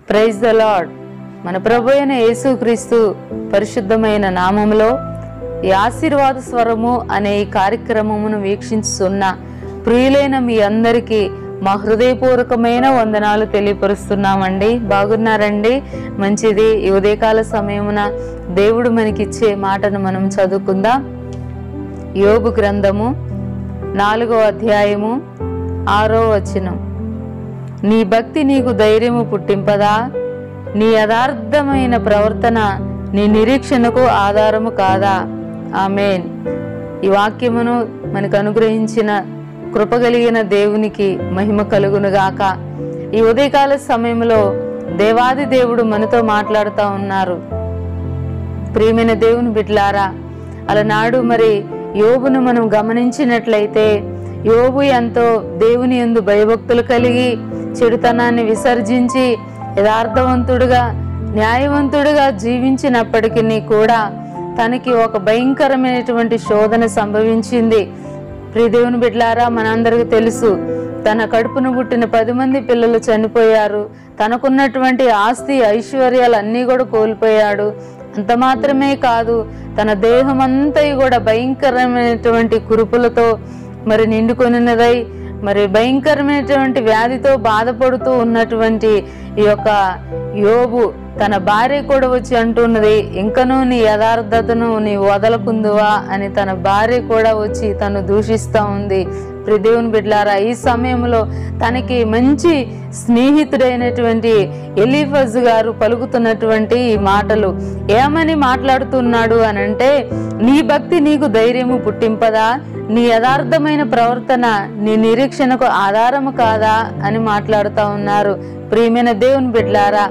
praise the lord మన ప్రభు అయిన యేసుక్రీస్తు పరిశుద్ధమైన నామములో ఈ ఆశీర్వాద స్వరము అనే ఈ కార్యక్రమమును వీక్షించుతున్న ప్రియులైన మీ అందరికీ మా హృదయపూర్వకమైన వందనాలు తెలియపరుస్తున్నామండి బాగున్నారండి మంచిది ఈ ఉదయకాల సమయమున దేవుడు మనకిచ్చే మాటను మనం చదువుకుందాం యోబు గ్రంథము నాలుగో అధ్యాయము ఆరో వచనం నీ భక్తి నీకు ధైర్యము పుట్టింపదా నీ యథార్థమైన ప్రవర్తన నీ నిరీక్షణకు ఆధారము కాదా ఆమెన్ ఈ వాక్యమును మనకు అనుగ్రహించిన కృపగలిగిన దేవునికి మహిమ కలుగునుగాక ఈ ఉదయకాల సమయంలో దేవాది దేవుడు మనతో మాట్లాడుతూ ఉన్నారు ప్రియమైన దేవుని బిడ్లారా అలనాడు మరి యోబును మనం గమనించినట్లయితే యోబు ఎంతో దేవుని ఎందు భయభక్తులు కలిగి చెడుతనాన్ని విసర్జించి యథార్థవంతుడుగా న్యాయవంతుడుగా జీవించినప్పటికీ కూడా తనకి ఒక భయంకరమైనటువంటి శోధన సంభవించింది ప్రియదేవుని బిడ్లారా మనందరికీ తెలుసు తన కడుపును పుట్టిన పది మంది పిల్లలు చనిపోయారు తనకున్నటువంటి ఆస్తి ఐశ్వర్యాలు అన్నీ కూడా కోల్పోయాడు అంత మాత్రమే కాదు తన దేహం అంతా కూడా భయంకరమైనటువంటి కురుపులతో మరి నిండుకొనినదై మరి భయంకరమైనటువంటి వ్యాధితో బాధపడుతూ ఉన్నటువంటి ఈ యొక్క యోబు తన భార్య కూడా వచ్చి అంటున్నది ఇంకనూ నీ యథార్థతను నీ వదలకుందువా అని తన భార్య కూడా వచ్చి తను దూషిస్తూ ఉంది దేవుని బిడ్లారా ఈ సమయంలో తనకి మంచి స్నేహితుడైనటువంటి ఎలిఫజ్ గారు పలుకుతున్నటువంటి ఈ మాటలు ఏమని మాట్లాడుతున్నాడు అని అంటే నీ భక్తి నీకు ధైర్యము పుట్టింపదా నీ యథార్థమైన ప్రవర్తన నీ నిరీక్షణకు ఆధారము కాదా అని మాట్లాడుతూ ఉన్నారు ప్రియమైన దేవుని బిడ్లారా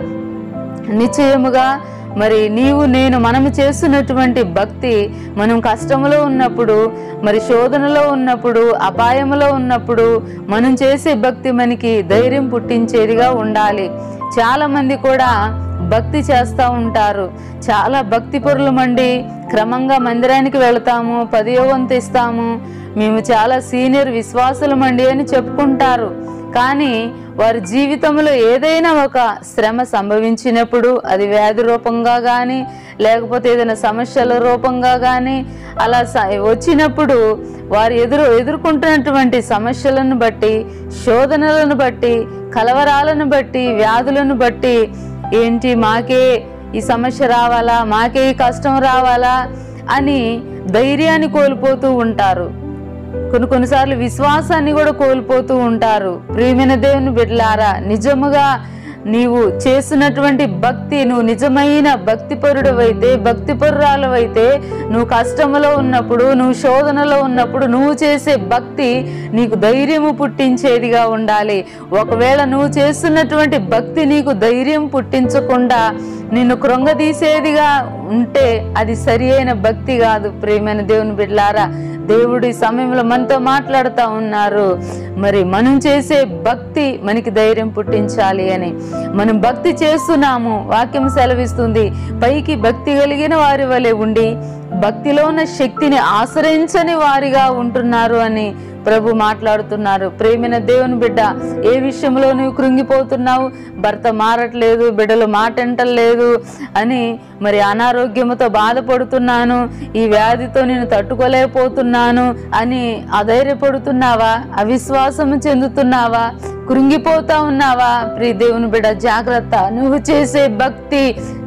నిశ్చయముగా మరి నీవు నేను మనము చేస్తున్నటువంటి భక్తి మనం కష్టములో ఉన్నప్పుడు మరి శోధనలో ఉన్నప్పుడు అపాయములో ఉన్నప్పుడు మనం చేసే భక్తి మనకి ధైర్యం పుట్టించేదిగా ఉండాలి చాలా మంది కూడా భక్తి చేస్తూ ఉంటారు చాలా భక్తి పొరులమండి క్రమంగా మందిరానికి వెళతాము పదియో వంతు ఇస్తాము మేము చాలా సీనియర్ విశ్వాసులమండి అని చెప్పుకుంటారు కానీ వారి జీవితంలో ఏదైనా ఒక శ్రమ సంభవించినప్పుడు అది వ్యాధి రూపంగా కానీ లేకపోతే ఏదైనా సమస్యల రూపంగా కానీ అలా స- వచ్చినప్పుడు వారు ఎదురు ఎదుర్కొంటున్నటువంటి సమస్యలను బట్టి శోధనలను బట్టి కలవరాలను బట్టి వ్యాధులను బట్టి ఏంటి మాకే ఈ సమస్య రావాలా మాకే ఈ కష్టం రావాలా అని ధైర్యాన్ని కోల్పోతూ ఉంటారు కొన్ని కొన్నిసార్లు విశ్వాసాన్ని కూడా కోల్పోతూ ఉంటారు ప్రియమైన దేవుని బిడ్డలారా నిజముగా నీవు చేస్తున్నటువంటి భక్తి నువ్వు నిజమైన భక్తిపరుడవైతే భక్తిపరురాలవైతే నువ్వు కష్టములో ఉన్నప్పుడు నువ్వు శోధనలో ఉన్నప్పుడు నువ్వు చేసే భక్తి నీకు ధైర్యము పుట్టించేదిగా ఉండాలి ఒకవేళ నువ్వు చేస్తున్నటువంటి భక్తి నీకు ధైర్యం పుట్టించకుండా నిన్ను కృంగదీసేదిగా ఉంటే అది సరి అయిన భక్తి కాదు ప్రియమైన దేవుని బిడ్డలారా దేవుడు ఈ సమయంలో మనతో మాట్లాడుతూ ఉన్నారు మరి మనం చేసే భక్తి మనకి ధైర్యం పుట్టించాలి అని మనం భక్తి చేస్తున్నాము వాక్యం సెలవిస్తుంది పైకి భక్తి కలిగిన వారి వలె ఉండి భక్తిలో ఉన్న శక్తిని ఆశ్రయించని వారిగా ఉంటున్నారు అని ప్రభు మాట్లాడుతున్నారు ప్రేమైన దేవుని బిడ్డ ఏ విషయంలో నువ్వు కృంగిపోతున్నావు భర్త మారట్లేదు బిడ్డలు మాటంటలేదు అని మరి అనారోగ్యంతో బాధపడుతున్నాను ఈ వ్యాధితో నేను తట్టుకోలేకపోతున్నాను అని అధైర్యపడుతున్నావా అవిశ్వాసము చెందుతున్నావా కృంగిపోతా ఉన్నావా ప్రియ దేవుని బిడ్డ జాగ్రత్త నువ్వు చేసే భక్తి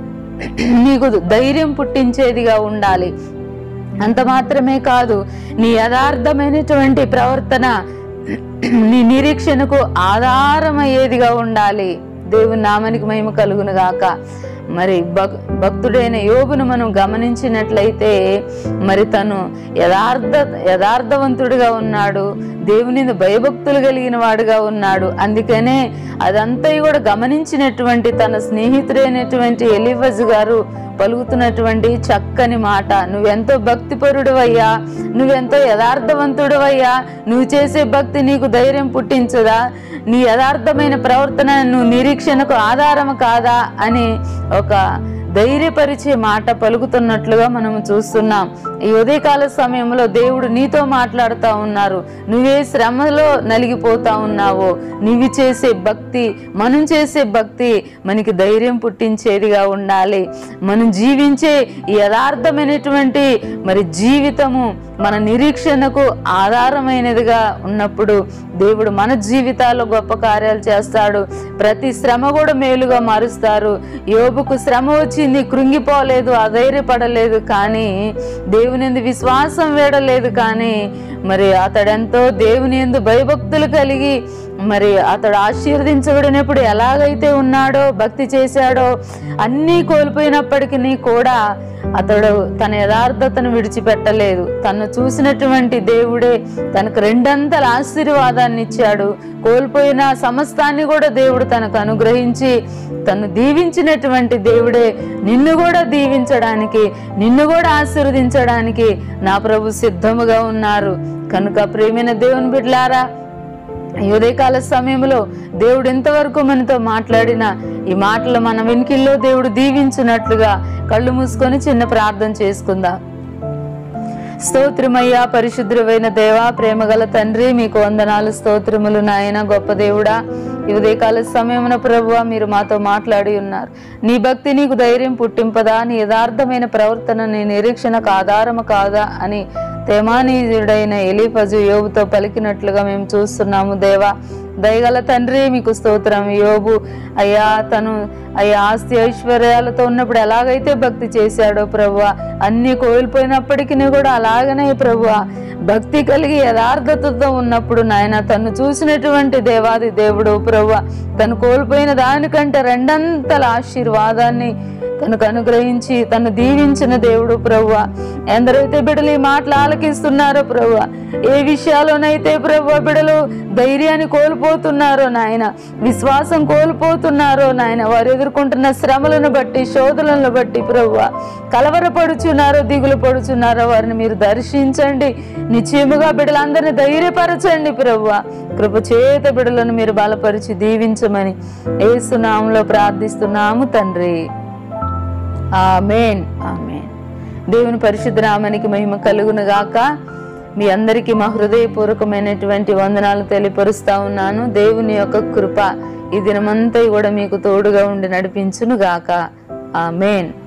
నీకు ధైర్యం పుట్టించేదిగా ఉండాలి అంత మాత్రమే కాదు నీ యథార్థమైనటువంటి ప్రవర్తన నీ నిరీక్షణకు ఆధారమయ్యేదిగా ఉండాలి దేవుని నామానికి మహిమ కలుగును గాక మరి భక్ భక్తుడైన యోగును మనం గమనించినట్లయితే మరి తను యథార్థ యథార్థవంతుడిగా ఉన్నాడు దేవుని మీద భయభక్తులు కలిగిన వాడుగా ఉన్నాడు అందుకనే అదంతా కూడా గమనించినటువంటి తన స్నేహితుడైనటువంటి ఎలిఫజ్ గారు పలుకుతున్నటువంటి చక్కని మాట నువ్వెంతో భక్తిపరుడువయ్యా నువ్వెంతో యథార్థవంతుడువయ్యా నువ్వు చేసే భక్తి నీకు ధైర్యం పుట్టించదా నీ యథార్థమైన ప్రవర్తన నువ్వు నిరీక్షణకు ఆధారం కాదా అని ఒక ధైర్యపరిచే మాట పలుకుతున్నట్లుగా మనం చూస్తున్నాం ఈ ఉదయకాల సమయంలో దేవుడు నీతో మాట్లాడుతూ ఉన్నారు నువ్వే శ్రమలో నలిగిపోతా ఉన్నావో నువ్వు చేసే భక్తి మనం చేసే భక్తి మనకి ధైర్యం పుట్టించేదిగా ఉండాలి మనం జీవించే ఈ యథార్థమైనటువంటి మరి జీవితము మన నిరీక్షణకు ఆధారమైనదిగా ఉన్నప్పుడు దేవుడు మన జీవితాల్లో గొప్ప కార్యాలు చేస్తాడు ప్రతి శ్రమ కూడా మేలుగా మారుస్తారు యోబుకు శ్రమ వచ్చింది కృంగిపోలేదు అధైర్యపడలేదు కానీ దేవుని ఎందు విశ్వాసం వేడలేదు కానీ మరి అతడెంతో దేవుని ఎందు భయభక్తులు కలిగి మరి అతడు ఆశీర్వదించబడినప్పుడు ఎలాగైతే ఉన్నాడో భక్తి చేశాడో అన్నీ కోల్పోయినప్పటికీ కూడా అతడు తన యథార్థతను విడిచిపెట్టలేదు తను చూసినటువంటి దేవుడే తనకు రెండంతల ఆశీర్వాదాన్ని ఇచ్చాడు కోల్పోయిన సమస్తాన్ని కూడా దేవుడు తనకు అనుగ్రహించి తను దీవించినటువంటి దేవుడే నిన్ను కూడా దీవించడానికి నిన్ను కూడా ఆశీర్వదించడానికి నా ప్రభు సిద్ధముగా ఉన్నారు కనుక ప్రేమైన దేవుని బిడ్లారా ఈ ఉదయకాల సమయంలో దేవుడు ఎంతవరకు మనతో మాట్లాడినా ఈ మాటలు మన వెనుకిల్లో దేవుడు దీవించినట్లుగా కళ్ళు మూసుకొని చిన్న ప్రార్థన చేసుకుందాం స్తోత్రమయ్యా పరిశుద్ధుడైన దేవా ప్రేమగల తండ్రి మీకు వందనాలు స్తోత్రములు నాయన గొప్ప దేవుడా ఈ ఉదయకాల సమయమున ప్రభువ మీరు మాతో మాట్లాడి ఉన్నారు నీ భక్తి నీకు ధైర్యం పుట్టింపదా నీ యథార్థమైన ప్రవర్తన నీ నిరీక్షణకు ఆధారము కాదా అని తేమానీయుడైన ఎలీఫజు యోబుతో పలికినట్లుగా మేము చూస్తున్నాము దేవా దయగల తండ్రి మీకు స్తోత్రం యోబు అయ్యా తను అయ్యా ఆస్తి ఐశ్వర్యాలతో ఉన్నప్పుడు ఎలాగైతే భక్తి చేశాడో ప్రభువ అన్ని కోల్పోయినప్పటికీ కూడా అలాగనే ప్రభువ భక్తి కలిగి యథార్థతతో ఉన్నప్పుడు నాయన తను చూసినటువంటి దేవాది దేవుడు ప్రభువ తను కోల్పోయిన దానికంటే రెండంతల ఆశీర్వాదాన్ని తనకు అనుగ్రహించి తను దీవించిన దేవుడు ప్రభువ ఎందరైతే బిడలు ఈ మాటలు ఆలకిస్తున్నారో ప్రభువ ఏ విషయాల్లోనైతే ప్రభువ బిడలు ధైర్యాన్ని కోల్పోతున్నారో నాయన విశ్వాసం కోల్పోతున్నారో నాయన వారు ఎదుర్కొంటున్న శ్రమలను బట్టి శోధనలను బట్టి ప్రభువ కలవరపడుచున్నారో దిగులు పడుచున్నారో వారిని మీరు దర్శించండి నిశ్చయముగా బిడలందరినీ ధైర్యపరచండి ప్రభువ కృప చేత బిడలను మీరు బలపరిచి దీవించమని ఏసునామంలో ప్రార్థిస్తున్నాము తండ్రి ఆమెన్ ఆమెన్ దేవుని పరిశుద్ధ నామానికి మహిమ కలుగును గాక మీ అందరికీ మా హృదయపూర్వకమైనటువంటి వందనాలు తెలియపరుస్తా ఉన్నాను దేవుని యొక్క కృప ఈ దినమంతా కూడా మీకు తోడుగా ఉండి నడిపించును గాక ఆమెన్